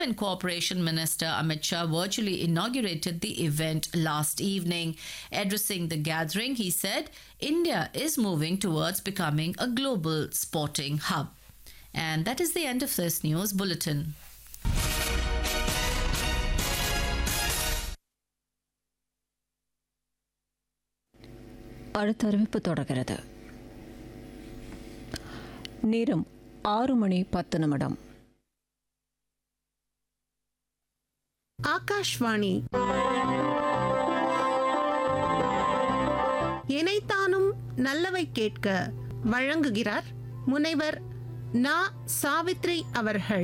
and Cooperation Minister Amit Shah virtually inaugurated the event last evening. Addressing the gathering, he said India is moving towards becoming a global sporting hub. And that is the end of this news bulletin. அடுத்த அறிவிப்பு தொடர்கிறது நேரம் ஆறு மணி பத்து நிமிடம் ஆகாஷ்வாணி இணைத்தானும் நல்லவை கேட்க வழங்குகிறார் முனைவர் நா சாவித்ரி அவர்கள்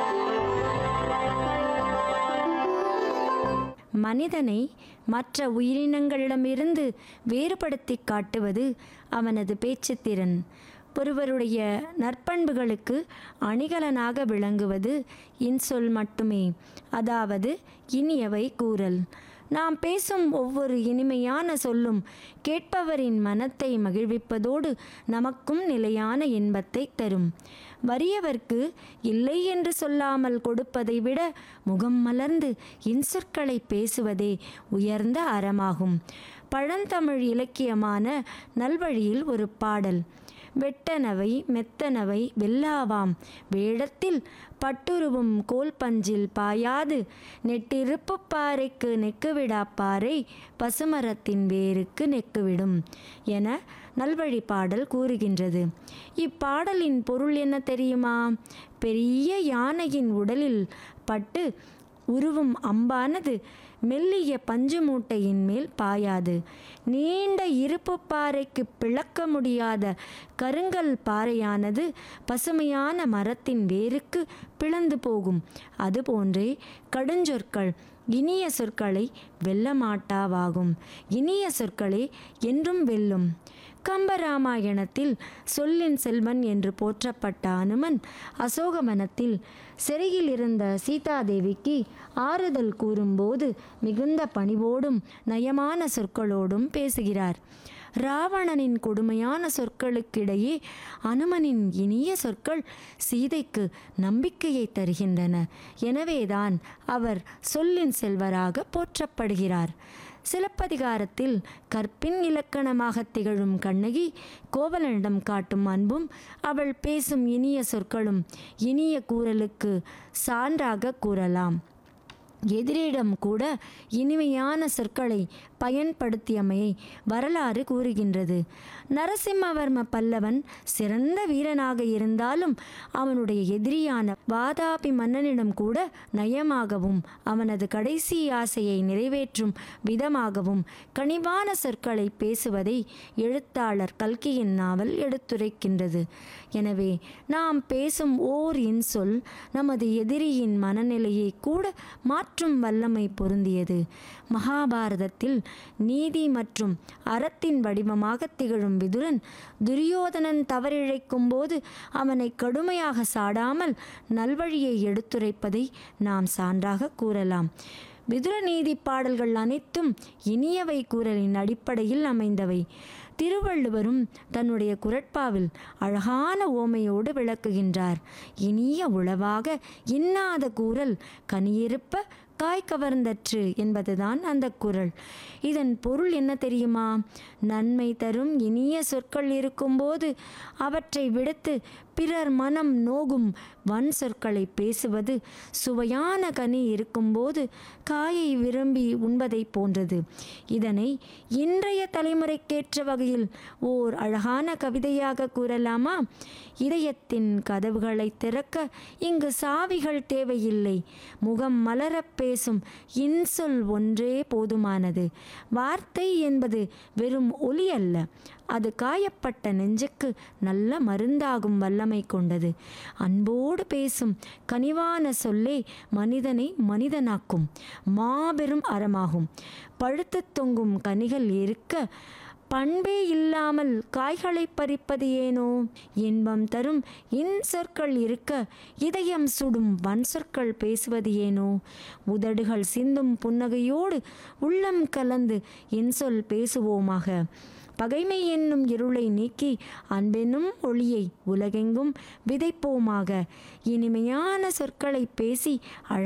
மனிதனை மற்ற உயிரினங்களிடமிருந்து வேறுபடுத்தி காட்டுவது அவனது பேச்சுத்திறன் ஒருவருடைய நற்பண்புகளுக்கு அணிகலனாக விளங்குவது இன்சொல் மட்டுமே அதாவது இனியவை கூறல் நாம் பேசும் ஒவ்வொரு இனிமையான சொல்லும் கேட்பவரின் மனத்தை மகிழ்விப்பதோடு நமக்கும் நிலையான இன்பத்தை தரும் வறியவர்க்கு இல்லை என்று சொல்லாமல் கொடுப்பதை விட முகம் மலர்ந்து இன்சொற்களை பேசுவதே உயர்ந்த அறமாகும் பழந்தமிழ் இலக்கியமான நல்வழியில் ஒரு பாடல் வெட்டனவை மெத்தனவை வெல்லாவாம் வேடத்தில் பட்டுருவும் கோல் பஞ்சில் பாயாது நெட்டிருப்பு பாறைக்கு நெக்குவிடா பாறை பசுமரத்தின் வேருக்கு நெக்குவிடும் என நல்வழி பாடல் கூறுகின்றது இப்பாடலின் பொருள் என்ன தெரியுமா பெரிய யானையின் உடலில் பட்டு உருவும் அம்பானது மெல்லிய பஞ்சு மூட்டையின் மேல் பாயாது நீண்ட இருப்பு பாறைக்கு பிளக்க முடியாத கருங்கல் பாறையானது பசுமையான மரத்தின் வேருக்கு பிளந்து போகும் அதுபோன்றே கடுஞ்சொற்கள் இனிய சொற்களை வெல்லமாட்டாவாகும் இனிய சொற்களே என்றும் வெல்லும் கம்பராமாயணத்தில் சொல்லின் செல்வன் என்று போற்றப்பட்ட அனுமன் அசோகவனத்தில் சிறையில் இருந்த சீதாதேவிக்கு ஆறுதல் கூறும்போது மிகுந்த பணிவோடும் நயமான சொற்களோடும் பேசுகிறார் ராவணனின் கொடுமையான சொற்களுக்கிடையே அனுமனின் இனிய சொற்கள் சீதைக்கு நம்பிக்கையை தருகின்றன எனவேதான் அவர் சொல்லின் செல்வராக போற்றப்படுகிறார் சிலப்பதிகாரத்தில் கற்பின் இலக்கணமாக திகழும் கண்ணகி கோவலனிடம் காட்டும் அன்பும் அவள் பேசும் இனிய சொற்களும் இனிய கூறலுக்கு சான்றாக கூறலாம் எதிரிடம் கூட இனிமையான சொற்களை பயன்படுத்தியமையை வரலாறு கூறுகின்றது நரசிம்மவர்ம பல்லவன் சிறந்த வீரனாக இருந்தாலும் அவனுடைய எதிரியான வாதாபி மன்னனிடம் கூட நயமாகவும் அவனது கடைசி ஆசையை நிறைவேற்றும் விதமாகவும் கனிவான சொற்களை பேசுவதை எழுத்தாளர் கல்கியின் நாவல் எடுத்துரைக்கின்றது எனவே நாம் பேசும் ஓர் இன்சொல் நமது எதிரியின் மனநிலையை கூட மாற்றும் வல்லமை பொருந்தியது மகாபாரதத்தில் நீதி மற்றும் அறத்தின் வடிவமாக திகழும் விதுரன் துரியோதனன் தவறிழைக்கும் போது அவனை கடுமையாக சாடாமல் நல்வழியை எடுத்துரைப்பதை நாம் சான்றாக கூறலாம் விதுர நீதி பாடல்கள் அனைத்தும் இனியவை கூறலின் அடிப்படையில் அமைந்தவை திருவள்ளுவரும் தன்னுடைய குரட்பாவில் அழகான ஓமையோடு விளக்குகின்றார் இனிய உளவாக இன்னாத கூறல் கனியிருப்ப காய் கவர்ந்தற்று என்பதுதான் அந்த குரல் இதன் பொருள் என்ன தெரியுமா நன்மை தரும் இனிய சொற்கள் இருக்கும்போது அவற்றை விடுத்து பிறர் மனம் நோகும் வன் சொற்களை பேசுவது சுவையான கனி இருக்கும்போது காயை விரும்பி உண்பதை போன்றது இதனை இன்றைய தலைமுறைக்கேற்ற வகையில் ஓர் அழகான கவிதையாக கூறலாமா இதயத்தின் கதவுகளை திறக்க இங்கு சாவிகள் தேவையில்லை முகம் மலரப் பேசும் இன்சொல் ஒன்றே போதுமானது வார்த்தை என்பது வெறும் ஒலி அல்ல அது காயப்பட்ட நெஞ்சுக்கு நல்ல மருந்தாகும் வல்லமை கொண்டது அன்போடு பேசும் கனிவான சொல்லே மனிதனை மனிதனாக்கும் மாபெரும் அறமாகும் பழுத்து தொங்கும் கனிகள் இருக்க பண்பே இல்லாமல் காய்களை பறிப்பது ஏனோ இன்பம் தரும் இன் சொற்கள் இருக்க இதயம் சுடும் வன் சொற்கள் பேசுவது ஏனோ உதடுகள் சிந்தும் புன்னகையோடு உள்ளம் கலந்து இன்சொல் பேசுவோமாக பகைமை என்னும் இருளை நீக்கி அன்பெனும் ஒளியை உலகெங்கும் விதைப்போமாக இனிமையான சொற்களை பேசி